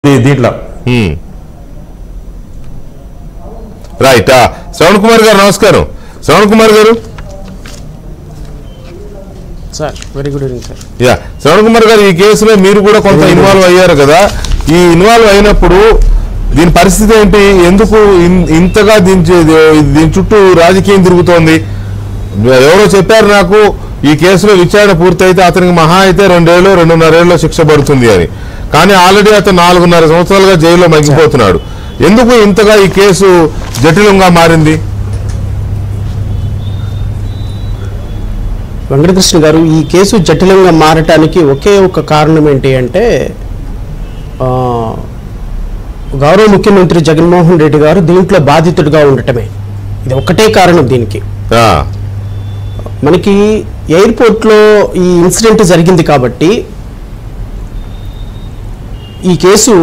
దీ- దీంట్లో రైట్ శ్రవణ్ కుమార్ గారు నమస్కారం Shravan Kumar garu sir very good evening sir yeah Shravan Kumar garu ఈ కేసులో మీరు కూడా కొంత ఇన్వాల్వ్ అయ్యారు కదా ఈ ఇన్వాల్వ్ అయినప్పుడు దీని పరిస్థితి ఏంటి ఎందుకు ఇన్- ఇంతగా దీని చే- దీని చుట్టూ రాజకీయం తిరుగుతోంది ఎవరో చెప్పారు నాకు ఈ కేసులో విచారణ పూర్తయితే అతనికి మహా అయితే రెండేళ్ళు రెండున్నరేళ్ళు శిక్ష పడుతుంది అని కానీ ఆల్రెడీ అతను నాలుగున్నర సంవత్సరాలుగా జైల్లో మగ్గిపోతున్నాడు ఎందుకు ఇంతగా ఈ కేసు జటిలంగా మారింది వెంకటకృష్ణ గారు ఈ కేసు జటిలంగా మారటానికి ఒకే ఒక కారణం ఏంటి అంటే ఆ, గౌరవ ముఖ్యమంత్రి జగన్మోహన్ రెడ్డి గారు దీంట్లో బాధితుడిగా ఉండటమే ఇది ఒకటే కారణం దీనికి ఆ, మనకి ఎయిర్పోర్ట్లో ఈ ఇన్సిడెంట్ జరిగింది కాబట్టి ఈ కేసు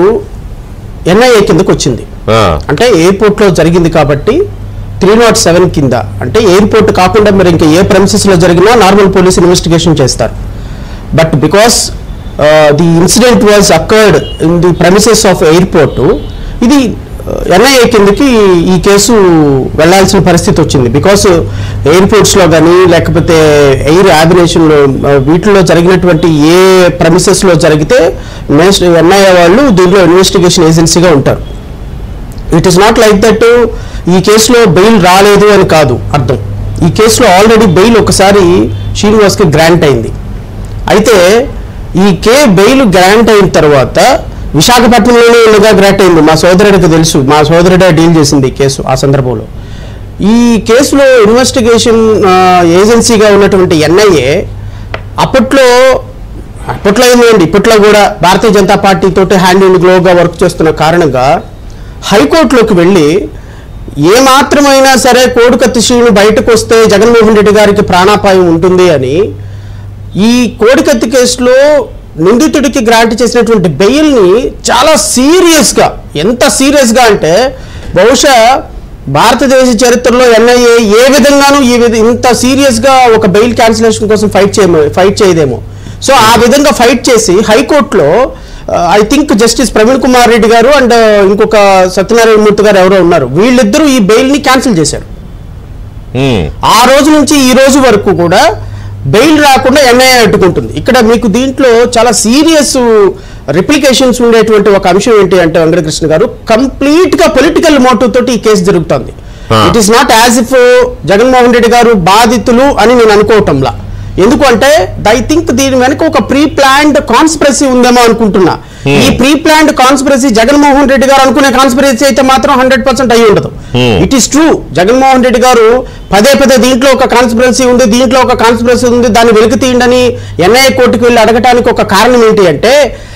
ఎన్ఐఏ కిందకు వచ్చింది ఆ, అంటే ఎయిర్పోర్ట్లో జరిగింది కాబట్టి త్రీ నాట్ సెవెన్ కింద అంటే ఎయిర్పోర్ట్ కాకుండా మరి ఇంకా ఏ ప్రెమిసెస్లో జరిగినా నార్మల్ పోలీస్ ఇన్వెస్టిగేషన్ చేస్తారు but because the incident was occurred in the premises of airport ఇది ఎన్ఐఏ కిందకి ఈ కేసు వెళ్ళాల్సిన పరిస్థితి వచ్చింది బికాస్ ఎయిర్పోర్ట్స్లో కానీ లేకపోతే ఎయిర్ యాబినేషన్లో వీటిలో జరిగినటువంటి ఏ ప్రెమిసెస్లో జరిగితే ఎన్ఐఏ వాళ్ళు దీంట్లో ఇన్వెస్టిగేషన్ ఏజెన్సీగా ఉంటారు it is not like that ఈ కేసులో బెయిల్ రాలేదు అని కాదు అర్థం ఈ కేసులో ఆల్రెడీ బెయిల్ ఒకసారి శ్రీనివాస్కి గ్రాంట్ అయింది అయితే ఈ కే బెయిల్ గ్రాంట్ అయిన తర్వాత విశాఖపట్నంలోనే ఉండగా గ్రాంట్ అయింది మా సోదరుడికి తెలుసు మా సోదరుడే డీల్ చేసింది ఈ కేసు ఆ సందర్భంలో ఈ కేసులో ఇన్వెస్టిగేషన్ ఏజెన్సీగా ఉన్నటువంటి ఎన్ఐఏ అప్పట్లో అప్పట్లో ఏమైంది ఇప్పట్లో కూడా భారతీయ జనతా పార్టీ తోటి హ్యాండ్ ఇన్ గ్లోగా వర్క్ చేస్తున్న కారణంగా హైకోర్టులోకి వెళ్ళి ఏ మాత్రమైనా సరే కోడికత్తి శ్రీను బయటకు వస్తే జగన్మోహన్ రెడ్డి గారికి ప్రాణాపాయం ఉంటుంది అని ఈ కోడికత్తి కేసులో నిందితుడికి గ్రాంట్ చేసినటువంటి బెయిల్ని చాలా సీరియస్గా ఎంత సీరియస్గా అంటే బహుశా భారతదేశ చరిత్రలో ఎన్ఐఏ ఏ విధంగానూ ఈ విధ ఇంత సీరియస్గా ఒక బెయిల్ క్యాన్సిలేషన్ కోసం ఫైట్ చేయమో ఫైట్ చేయదేమో సో ఆ విధంగా ఫైట్ చేసి హైకోర్టులో I think justice Praveen Kumar Reddy garu and ఇంకొక సత్యనారాయణ మూర్తి గారు ఎవరో ఉన్నారు వీళ్ళిద్దరూ ఈ బెయిల్ని క్యాన్సిల్ చేశారు ఉమ్, ఆ రోజు నుంచి ఈ రోజు వరకు కూడా బెయిల్ రాకుండా ఎన్ఐఏ అడ్డుకుంటుంది ఇక్కడ మీకు దీంట్లో చాలా సీరియస్ రిప్లికేషన్స్ ఉండేటువంటి ఒక అంశం ఏంటి అంటే వెంకటకృష్ణ గారు కంప్లీట్ గా పొలిటికల్ మోటివ్ తోటి ఈ కేసు జరుగుతుంది Ah. It is not as if Jaganmohan Reddy garu బాధితులు అని నేను అనుకోవటంలా ఎందుకంటే ఐ థింక్ దీని వెనక ఒక ప్రీ ప్లాన్డ్ కాన్స్పిరసీ ఉందేమో అనుకుంటున్నా ఈ pre planned conspiracy Jaganmohan Reddy garu అనుకునే కాన్స్పిరసీ అయితే మాత్రం హండ్రెడ్ పర్సెంట్ అయి ఉండదు Hmm. It is true Jaganmohan Reddy garu పదే పదే దీంట్లో ఒక కాన్స్పిరసీ ఉంది దీంట్లో ఒక కాన్స్పిరసీ ఉంది దాన్ని వెలికి తీయండి ఎన్ఐఏ కోర్టుకు వెళ్ళి అడగటానికి ఒక కారణం ఏంటి అంటే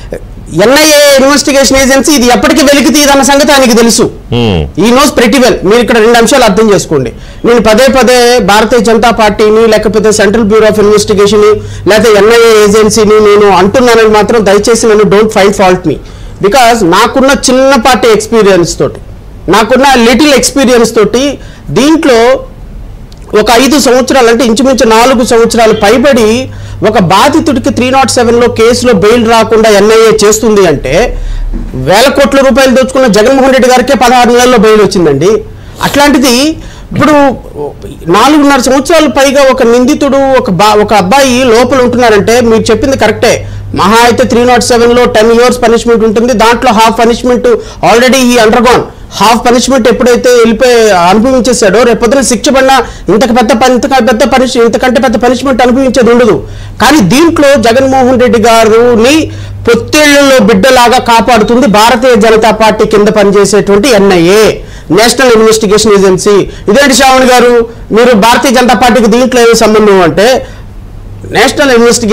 ఎన్ఐఏ ఇన్వెస్టిగేషన్ ఏజెన్సీ ఇది ఎప్పటికీ వెలికి తీయదన్న సంగతి ఆయనకి తెలుసు ఉమ్, ఈ నోస్ ప్రెటీ వెల్ మీరు ఇక్కడ రెండు అంశాలు అర్థం చేసుకోండి నేను పదే పదే భారతీయ జనతా పార్టీని లేకపోతే సెంట్రల్ బ్యూరో ఆఫ్ ఇన్వెస్టిగేషన్ లేకపోతే ఎన్ఐఏ ఏజెన్సీని నేను అంటున్నానని మాత్రం దయచేసి నన్ను don't find fault me because నాకున్న చిన్నపాటి ఎక్స్పీరియన్స్ తోటి నాకున్న లిటిల్ ఎక్స్పీరియన్స్ తోటి దీంట్లో ఒక ఐదు సంవత్సరాలు అంటే ఇంచుమించు నాలుగు సంవత్సరాలు పైబడి ఒక బాధితుడికి త్రీ నాట్ సెవెన్లో కేసులో బెయిల్ రాకుండా ఎన్ఐఏ చేస్తుంది అంటే వేల కోట్ల రూపాయలు దోచుకున్న జగన్మోహన్ రెడ్డి గారికే పదహారు నెలల్లో బెయిల్ వచ్చిందండి అట్లాంటిది ఇప్పుడు నాలుగున్నర సంవత్సరాలు పైగా ఒక నిందితుడు ఒక బా ఒక అబ్బాయి లోపల ఉంటున్నారంటే మీరు చెప్పింది కరెక్టే మహా అయితే త్రీ నాట్ సెవెన్లో టెన్ ఇయర్స్ పనిష్మెంట్ ఉంటుంది దాంట్లో హాఫ్ పనిష్మెంట్ ఆల్రెడీ ఈ అండర్గాన్ హాఫ్ పనిష్మెంట్ ఎప్పుడైతే వెళ్ళిపోయి అనుభవించేశాడో రేపొద్దున శిక్ష పడినా ఇంతకు పెద్ద పని ఇంతక పెద్ద పనిష్ ఇంతకంటే పెద్ద పనిష్మెంట్ అనుభవించేది ఉండదు కానీ దీంట్లో జగన్మోహన్ రెడ్డి గారిని పొత్తేళ్లలో బిడ్డలాగా కాపాడుతుంది భారతీయ జనతా పార్టీ కింద పనిచేసేటువంటి ఎన్ఐఏ నేషనల్ ఇన్వెస్టిగేషన్ ఏజెన్సీ ఇదేంటి శ్రావణ్ గారు మీరు భారతీయ జనతా పార్టీకి దీంట్లో ఏమి సంబంధం అంటే నేషనల్ ఇన్వెస్టిగేషన్